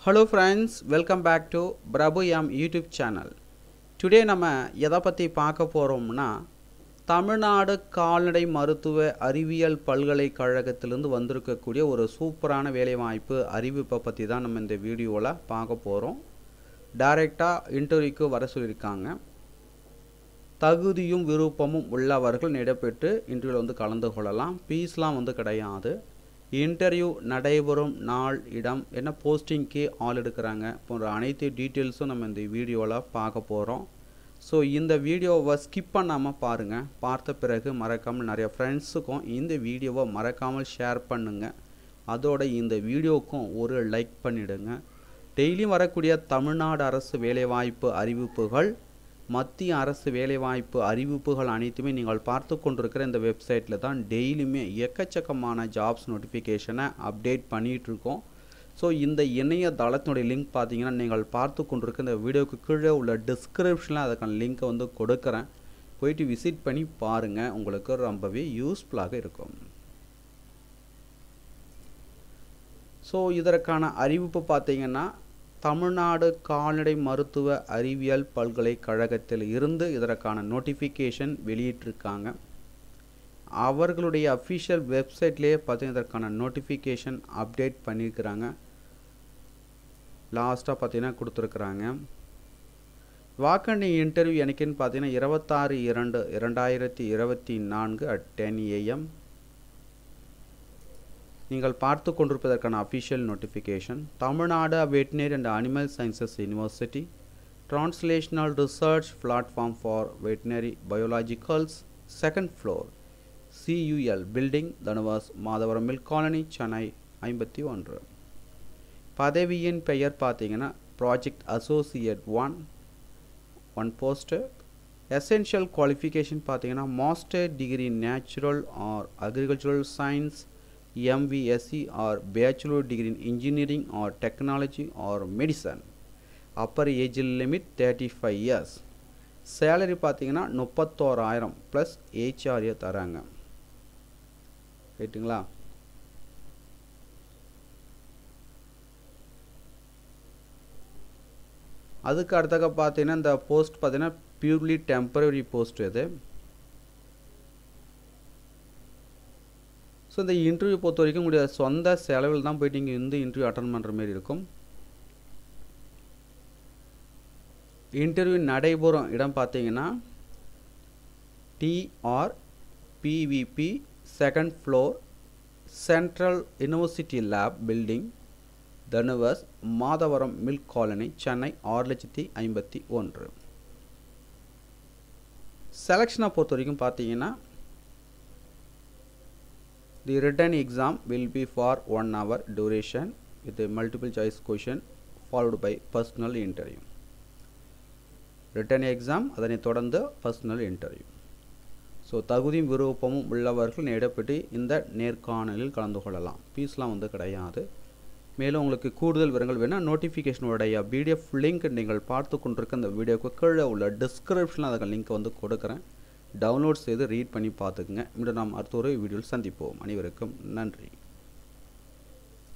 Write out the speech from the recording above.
Hello friends welcome back to Prabhu M YouTube channel today நம்ம எதை பற்றி பார்க்க போகிறோம்னா தமிழ்நாடு கால்நடை மருத்துவ அறிவியல் பல்கலைக்கழகத்திலிருந்து வந்திருக்கக்கூடிய ஒரு சூப்பரான வேலைவாய்ப்பு அறிவிப்பை பற்றி தான் நம்ம இந்த வீடியோவில் பார்க்க போகிறோம் டைரெக்டாக இன்டர்வியூக்கு வர சொல்லியிருக்காங்க தகுதியும் விருப்பமும் உள்ளவர்கள் நடைபெற்று இன்டர்வியூவில் வந்து கலந்து கொள்ளலாம் ஃபீஸ்லாம் வந்து கிடையாது இன்டர்வியூ நடைபெறும் நாள் இடம் என்ன போஸ்டிங்க்கு ஆள் எடுக்கிறாங்க போன்ற அனைத்து டீட்டெயில்ஸும் நம்ம இந்த வீடியோவில் பார்க்க போகிறோம் ஸோ இந்த வீடியோவை ஸ்கிப் பண்ணாமல் பாருங்கள் பார்த்த பிறகு மறக்காமல் நிறைய ஃப்ரெண்ட்ஸுக்கும் இந்த வீடியோவை மறக்காமல் ஷேர் பண்ணுங்கள் அதோட இந்த வீடியோவுக்கும் ஒரு லைக் பண்ணிவிடுங்க டெய்லியும் வரக்கூடிய தமிழ்நாடு அரசு வேலைவாய்ப்பு அறிவிப்புகள் மத்திய அரசு வேலைவாய்ப்பு அறிவிப்புகள் அனைத்துமே நீங்கள் பார்த்து கொண்டிருக்கிற இந்த வெப்சைட்டில் தான் டெய்லியுமே எக்கச்சக்கமான ஜாப்ஸ் நோட்டிஃபிகேஷனை அப்டேட் பண்ணிகிட்ருக்கோம் ஸோ இந்த இணையதளத்தினுடைய லிங்க் பார்த்தீங்கன்னா நீங்கள் பார்த்து கொண்டிருக்க இந்த வீடியோக்கு கீழே உள்ள டிஸ்கிரிப்ஷனில் அதுக்கான லிங்க்கை வந்து கொடுக்குறேன் போயிட்டு விசிட் பண்ணி பாருங்கள் உங்களுக்கு ரொம்பவே யூஸ்ஃபுல்லாக இருக்கும் ஸோ இதற்கான அறிவிப்பு பார்த்தீங்கன்னா தமிழ்நாடு கால்நடை மருத்துவ அறிவியல் பல்கலைக்கழகத்தில் இருந்து இதற்கான நோட்டிஃபிகேஷன் வெளியிட்டிருக்காங்க அவர்களுடைய அஃபிஷியல் வெப்சைட்லேயே பார்த்தீங்கன்னா இதற்கான நோட்டிஃபிகேஷன் அப்டேட் பண்ணியிருக்கிறாங்க லாஸ்ட்டாக பார்த்தீங்கன்னா கொடுத்துருக்குறாங்க வாக்கண்டி இன்டர்வியூ எனக்குன்னு பார்த்தீங்கன்னா இருபத்தாறு இரண்டு இரண்டாயிரத்தி இருபத்தி நான்கு அட் டென் ஏஎம் நீங்கள் பார்த்து கொண்டிருப்பதற்கான official notification Tamil Nadu veterinary and animal sciences university translational research platform for veterinary biologicals second floor CUL building TANUVAS Madhavaram milk colony Chennai ஐம்பத்தி ஒன்று பதவியின் பெயர் பார்த்தீங்கன்னா project associate one one post essential qualification பார்த்தீங்கன்னா master degree natural or agricultural science MVSc or bachelor degree in engineering or technology or medicine upper age limit 35 years salary பார்த்தீங்கன்னா முப்பத்தோராயிரம் plus HRA தராங்க ரைட்டுங்களா அதுக்கு அடுத்தக்க பார்த்தீங்கன்னா இந்த போஸ்ட் பார்த்தீங்கன்னா purely temporary post இது ஸோ இந்த இன்டர்வியூ பொறுத்த வரைக்கும் உங்களுடைய சொந்த செலவில் தான் போயிட்டு இங்கே இந்த இன்டர்வியூ அட்டன் பண்ணுற மாதிரி இருக்கும் இன்டர்வியூ நடைபெறும் இடம் பார்த்தீங்கன்னா TR PVB second floor central university lab building TANUVAS Madhavaram milk colony Chennai ஆறு லட்சத்தி ஐம்பத்தி ஒன்று செலெக்ஷனை பொறுத்த வரைக்கும் பார்த்தீங்கன்னா The written exam will be for 1 hour duration with a multiple choice question followed by personal interview. Written exam அதனை தொடர்ந்து பர்சனல் இன்டர்வியூ ஸோ தகுதியும் விருப்பமும் உள்ளவர்கள் நேடப்பட்டு இந்த நேர்காணலில் கலந்து கொள்ளலாம் ஃபீஸ்லாம் வந்து கிடையாது மேலும் உங்களுக்கு கூடுதல் விவரங்கள் வேணால் நோட்டிஃபிகேஷனுடைய பிடிஎஃப் லிங்க் நீங்கள் பார்த்து கொண்டிருக்க இந்த வீடியோக்கு கீழே உள்ள டிஸ்கிரிப்ஷனில் அதுக்கு லிங்க் வந்து கொடுக்குறேன் டவுன்லோட் செய்து ரீட் பண்ணி பார்த்துக்குங்க மீண்டும் நாம் அடுத்த ஒரு வீடியோவில் சந்திப்போம் அனைவருக்கும் நன்றி